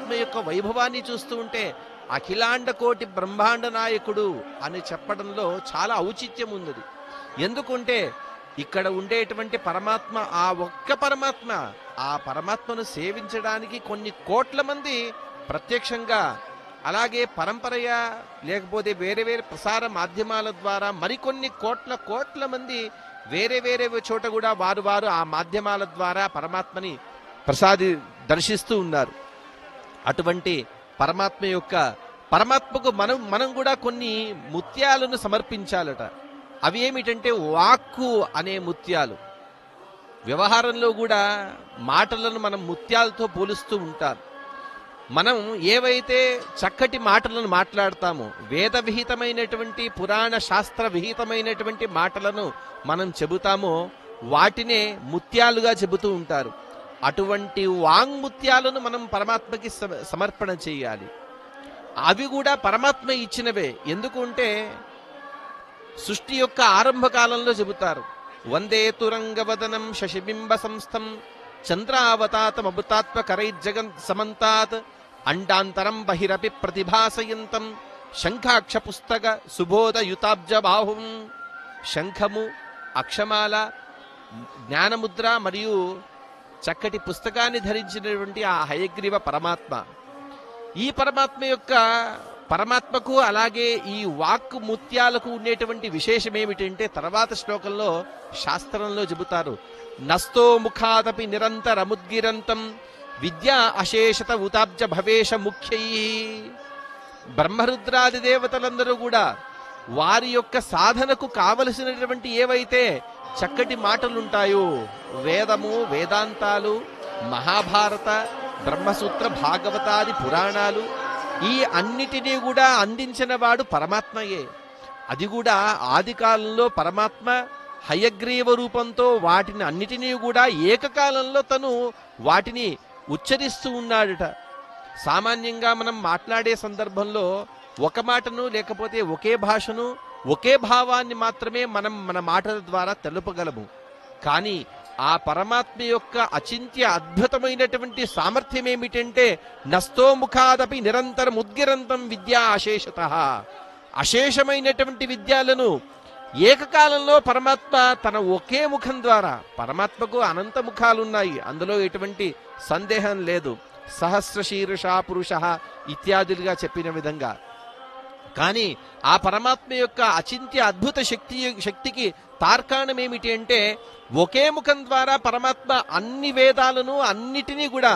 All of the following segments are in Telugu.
పరమాత్మ యొక్క వైభవాన్ని చూస్తూ ఉంటే అఖిలాండ కోటి బ్రహ్మాండ నాయకుడు అని చెప్పడంలో చాలా ఔచిత్యం ఉన్నది ఎందుకుంటే ఇక్కడ ఉండేటువంటి పరమాత్మ ఆ ఒక్క పరమాత్మ ఆ పరమాత్మను సేవించడానికి కొన్ని కోట్ల మంది ప్రత్యక్షంగా అలాగే పరంపరయ లేకపోతే వేరే వేరే ప్రసార మాధ్యమాల ద్వారా మరికొన్ని కోట్ల కోట్ల మంది వేరే వేరే చోట కూడా వారు వారు ఆ మాధ్యమాల ద్వారా పరమాత్మని ప్రసాది దర్శిస్తూ ఉన్నారు అటువంటి పరమాత్మ యొక్క పరమాత్మకు మనం మనం కూడా కొన్ని ముత్యాలను సమర్పించాలట అవి ఏమిటంటే వాక్కు అనే ముత్యాలు వ్యవహారంలో కూడా మాటలను మనం ముత్యాలతో పోలుస్తూ ఉంటాం మనం ఏవైతే చక్కటి మాటలను మాట్లాడతామో వేద విహితమైనటువంటి పురాణ శాస్త్ర విహితమైనటువంటి మాటలను మనం చెబుతామో వాటినే ముత్యాలుగా చెబుతూ ఉంటారు అటువంటి వాంగ్ముత్యాలను మనం పరమాత్మకి సమ- సమర్పణ చేయాలి అవి కూడా పరమాత్మ ఇచ్చినవే ఎందుకుంటే సృష్టి యొక్క ఆరంభ కాలంలో చెబుతారు వందే తురంగవదనం శశిబింబ సంస్థం చంద్రావతాతమభుతాత్మ కరైర్జగన్ సమంతాత్ అండాంతరం బహిరపి ప్రతిభాసయంతం శంఖాక్ష పుస్తక సుబోధయుతాబ్జ బాహుం శంఖము అక్షమాల జ్ఞానముద్ర మరియు చక్కటి పుస్తకాన్ని ధరించినటువంటి ఆ హయగ్రీవ పరమాత్మ ఈ పరమాత్మ యొక్క పరమాత్మకు అలాగే ఈ వాక్ ముత్యాలకు ఉండేటువంటి విశేషం ఏమిటంటే తర్వాత శ్లోకంలో శాస్త్రంలో చెబుతారు నస్తో ముఖాదపి నిరంతరముద్గిరంతం విద్యా అశేషత ఉతాబ్జ భవేష ముఖ్యై బ్రహ్మరుద్రాది దేవతలందరూ కూడా వారి యొక్క సాధనకు కావలసినటువంటి ఏవైతే చక్కటి మాటలుంటాయో వేదము వేదాంతాలు మహాభారత బ్రహ్మసూత్ర భాగవతాది పురాణాలు ఈ అన్నిటినీ కూడా అందించిన వాడు పరమాత్మయే అది కూడా ఆది కాలంలో పరమాత్మ హయగ్రీవ రూపంతో వాటిని అన్నిటినీ కూడా ఏకకాలంలో తను వాటిని ఉచ్చరిస్తూ ఉన్నాడట సామాన్యంగా మనం మాట్లాడే సందర్భంలో ఒక మాటను లేకపోతే ఒకే భాషను ఒకే భావాన్ని మాత్రమే మనం మన మాటల ద్వారా తెలుపగలము కానీ ఆ పరమాత్మ యొక్క అచింత్య అద్భుతమైనటువంటి సామర్థ్యం ఏమిటంటే నస్తో ముఖాదపి నిరంతరం ఉద్గిరంతం విద్యా అశేషత అశేషమైనటువంటి విద్యాలను ఏకకాలంలో పరమాత్మ తన ఒకే ముఖం ద్వారా పరమాత్మకు అనంత ముఖాలున్నాయి అందులో ఎటువంటి సందేహం లేదు సహస్ర శీర్ష పురుష ఇత్యాదులుగా చెప్పిన విధంగా కానీ ఆ పరమాత్మ యొక్క అచింత్య అద్భుత శక్తి శక్తికి తార్కాణం ఏమిటి అంటే ఒకే ముఖం ద్వారా పరమాత్మ అన్ని వేదాలను అన్నిటినీ కూడా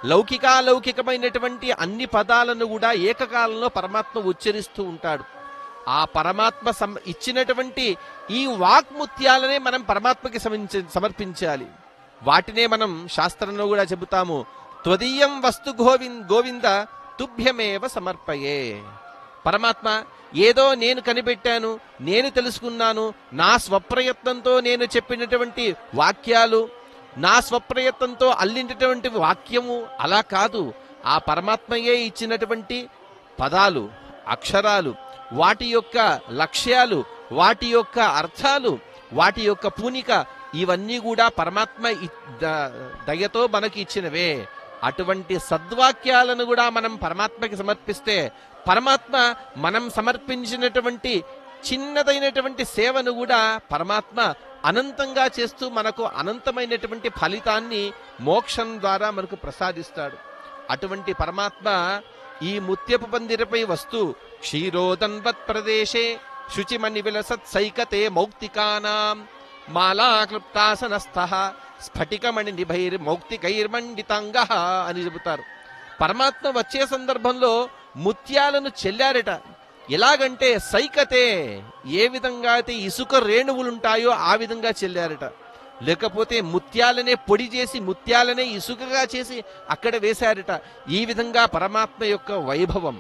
లౌకికాలౌకికమైనటువంటి అన్ని పదాలను కూడా ఏకకాలంలో పరమాత్మ ఉచ్చరిస్తూ ఉంటాడు ఆ పరమాత్మ సం- ఇచ్చినటువంటి ఈ వాక్ముత్యాలనే మనం పరమాత్మకి సమించ- సమర్పించాలి వాటినే మనం శాస్త్రంలో కూడా చెబుతాము త్వదీయం వస్తు గోవింద్ గోవింద తుభ్యమేవ సమర్పయే పరమాత్మ ఏదో నేను కనిపెట్టాను నేను తెలుసుకున్నాను నా స్వప్రయత్నంతో నేను చెప్పినటువంటి వాక్యాలు నా స్వప్రయత్నంతో అల్లినటువంటి వాక్యము అలా కాదు ఆ పరమాత్మయే ఇచ్చినటువంటి పదాలు అక్షరాలు వాటి యొక్క లక్ష్యాలు వాటి యొక్క అర్థాలు వాటి యొక్క పూనిక ఇవన్నీ కూడా పరమాత్మ ఇ- ద- దయతో మనకి ఇచ్చినవే అటువంటి సద్వాక్యాలను కూడా మనం పరమాత్మకి సమర్పిస్తే పరమాత్మ మనం సమర్పించినటువంటి చిన్నదైనటువంటి సేవను కూడా పరమాత్మ అనంతంగా చేస్తూ మనకు అనంతమైనటువంటి ఫలితాన్ని మోక్షం ద్వారా మనకు ప్రసాదిస్తాడు అటువంటి పరమాత్మ ఈ ముత్యపు పందిరపై వస్తూ క్షీరోదన్వత్ ప్రదేశే శుచిమణి విలసత్ సైకతే మౌక్తికానాం మాలాక్లుప్తాసనస్థ స్ఫటికమణి నిభైర్ మౌక్తికైర్మండితాంగ అని చెబుతారు పరమాత్మ వచ్చే సందర్భంలో ముత్యాలను చెల్లారట ఎలాగంటే సైకతే ఏ విధంగా అయితే ఇసుక రేణువులుంటాయో ఆ విధంగా చెల్లారట లేకపోతే ముత్యాలనే పొడి చేసి ముత్యాలనే ఇసుకగా చేసి అక్కడ వేశారట ఈ విధంగా పరమాత్మ యొక్క వైభవం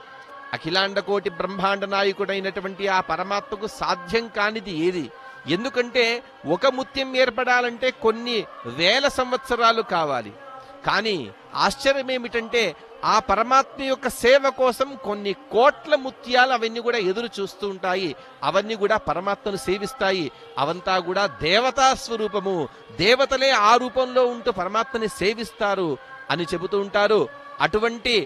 అఖిలాండ కోటి బ్రహ్మాండ నాయకుడైనటువంటి ఆ పరమాత్మకు సాధ్యం కానిది ఏది ఎందుకంటే ఒక ముత్యం ఏర్పడాలంటే కొన్ని వేల సంవత్సరాలు కావాలి కానీ ఆశ్చర్యం ఏమిటంటే ఆ పరమాత్మ యొక్క సేవ కోసం కొన్ని కోట్ల ముత్యాలు అవన్నీ కూడా ఎదురు చూస్తూ ఉంటాయి అవన్నీ కూడా పరమాత్మను సేవిస్తాయి అవంతా కూడా దేవతా స్వరూపము దేవతలే ఆ రూపంలో ఉంటూ పరమాత్మని సేవిస్తారు అని చెబుతూ ఉంటారు అటువంటి